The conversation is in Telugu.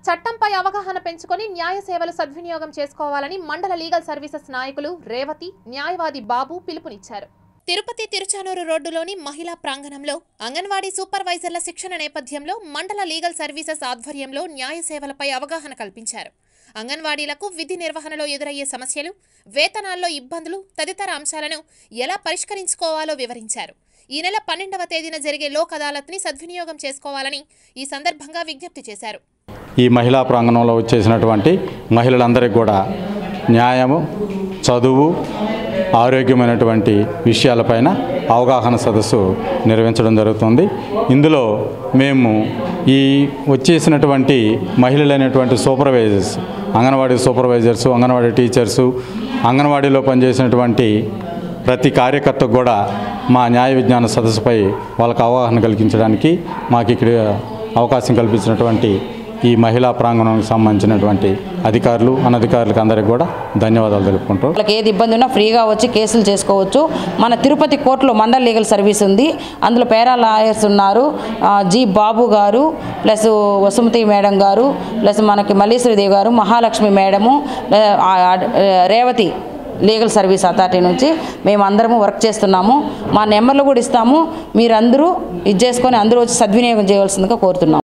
చట్టంపై అవగాహన పెంచుకొని న్యాయ సేవలు సద్వినియోగం చేసుకోవాలని మండల లీగల్ సర్వీసెస్ నాయకులు రేవతి న్యాయవాది బాబు పిలుపునిచ్చారు తిరుపతి తిరుచానూరు రోడ్డులోని మహిళా ప్రాంగణంలో అంగన్వాడీ సూపర్వైజర్ల శిక్షణ నేపథ్యంలో మండల లీగల్ సర్వీసెస్ ఆధ్వర్యంలో న్యాయ సేవలపై అవగాహన కల్పించారు అంగన్వాడీలకు విధి నిర్వహణలో ఎదురయ్యే సమస్యలు వేతనాల్లో ఇబ్బందులు తదితర అంశాలను ఎలా పరిష్కరించుకోవాలో వివరించారు ఈ నెల పన్నెండవ తేదీన జరిగే లోక్ అదాలత్ని సద్వినియోగం చేసుకోవాలని ఈ సందర్భంగా విజ్ఞప్తి చేశారు ఈ మహిళా ప్రాంగణంలో వచ్చేసినటువంటి మహిళలందరికీ కూడా న్యాయము చదువు ఆరోగ్యమైనటువంటి విషయాలపైన అవగాహన సదస్సు నిర్వహించడం జరుగుతుంది ఇందులో మేము ఈ వచ్చేసినటువంటి మహిళలైనటువంటి supervisors anganwadi supervisors anganwadi teachers అంగన్వాడీలో పనిచేసినటువంటి ప్రతి కార్యకర్తకు కూడా మా న్యాయ విజ్ఞాన సదస్సుపై వాళ్ళకు అవగాహన కలిగించడానికి మాకు ఇక్కడ అవకాశం కల్పించినటువంటి ఈ మహిళా ప్రాంగణానికి సంబంధించినటువంటి అధికారులు అనధికారులకు అందరికీ కూడా ధన్యవాదాలు తెలుపుకుంటూ వాళ్ళకి ఏది ఇబ్బంది ఉన్నా ఫ్రీగా వచ్చి కేసులు చేసుకోవచ్చు మన తిరుపతి కోర్టులో మండల్ లీగల్ సర్వీస్ ఉంది అందులో పేరా లాయర్స్ ఉన్నారు ఆ, జి బాబు గారు ప్లస్ వసుమతి మేడం గారు ప్లస్ మనకి మల్లీశ్వరిదేవి గారు మహాలక్ష్మి మేడము లే- ఆ, ఆ, రేవతి లీగల్ సర్వీస్ అథారిటీ నుంచి మేము అందరము వర్క్ చేస్తున్నాము మా నెంబర్లు కూడా ఇస్తాము మీరందరూ ఇది చేసుకొని అందరూ వచ్చి సద్వినియోగం చేయవలసిందిగా కోరుతున్నాము